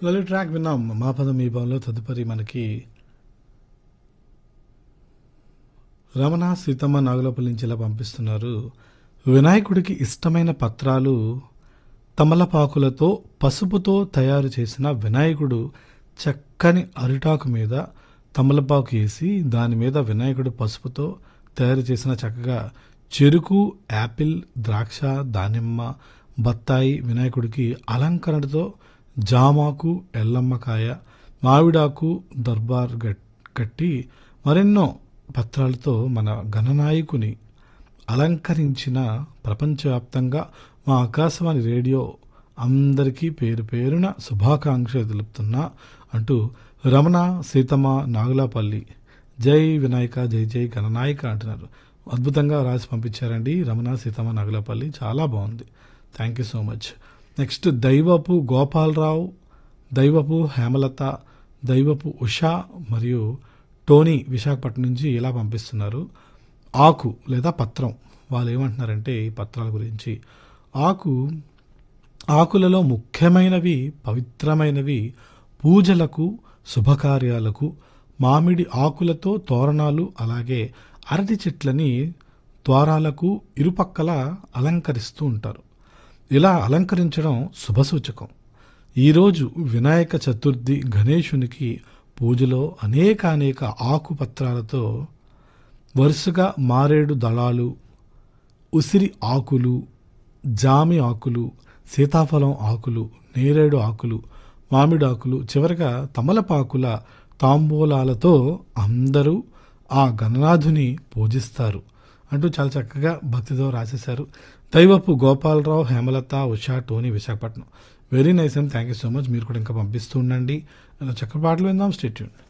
లలి track విన్నాం మా పదం ఈ భావంలో తదుపరి మనకి రమణ సీతమ్మ నాగులపల్లి నుంచి ఇలా పంపిస్తున్నారు వినాయకుడికి ఇష్టమైన పత్రాలు తమలపాకులతో పసుపుతో తయారు చేసిన వినాయకుడు చక్కని అరిటాకు మీద తమలపాకు వేసి దాని మీద వినాయకుడు పసుపుతో తయారు చేసిన చక్కగా చెరుకు యాపిల్ ద్రాక్ష దానిమ్మ బత్తాయి వినాయకుడికి అలంకరణతో జామాకు ఎల్లమ్మకాయ మామిడాకు దర్బార్ గట్- కట్టి మరెన్నో పత్రాలతో మన గణనాయకుని అలంకరించిన ప్రపంచవ్యాప్తంగా మా ఆకాశవాణి రేడియో అందరికీ పేరు పేరున శుభాకాంక్షలు తెలుపుతున్నా అంటూ రమణ సీతమ్మ నాగులాపల్లి జై వినాయక జై జై గణనాయక అంటున్నారు అద్భుతంగా రాసి పంపించారండి రమణ సీతమ్మ నాగులాపల్లి చాలా బాగుంది thank you so much next Daivapu Gopalarao Daivapu Hemalatha Daivapu Usha మరియు టోనీ విశాఖపట్నం నుంచి ఇలా పంపిస్తున్నారు ఆకు లేదా పత్రం వాళ్ళు ఏమంటున్నారంటే ఈ పత్రాల గురించి ఆకు ఆకులలో ముఖ్యమైనవి పవిత్రమైనవి పూజలకు శుభకార్యాలకు మామిడి ఆకులతో తోరణాలు అలాగే అరటి చెట్లని ద్వారాలకు ఇరుపక్కల అలంకరిస్తూ ఉంటారు ఇలా అలంకరించడం శుభసూచకం ఈరోజు వినాయక చతుర్థి గణేశునికి పూజలో అనేక అనేక ఆకుపత్రాలతో వరుసగా మారేడు దళాలు ఉసిరి ఆకులు జామి ఆకులు సీతాఫలం ఆకులు నేరేడు ఆకులు మామిడి ఆకులు చివరగా తమలపాకుల తాంబూలాలతో అందరూ ఆ గణనాథుని పూజిస్తారు అంటూ చాలా చక్కగా భక్తితో రాసేశారు దైవపు Gopalarao Hemalatha Usha Tony Visakhapatnam very nice and thank you so much మీరు కూడా ఇంకా పంపిస్తూ ఉండండి చక్కటి పాటలు విందాం స్టేట్యూన్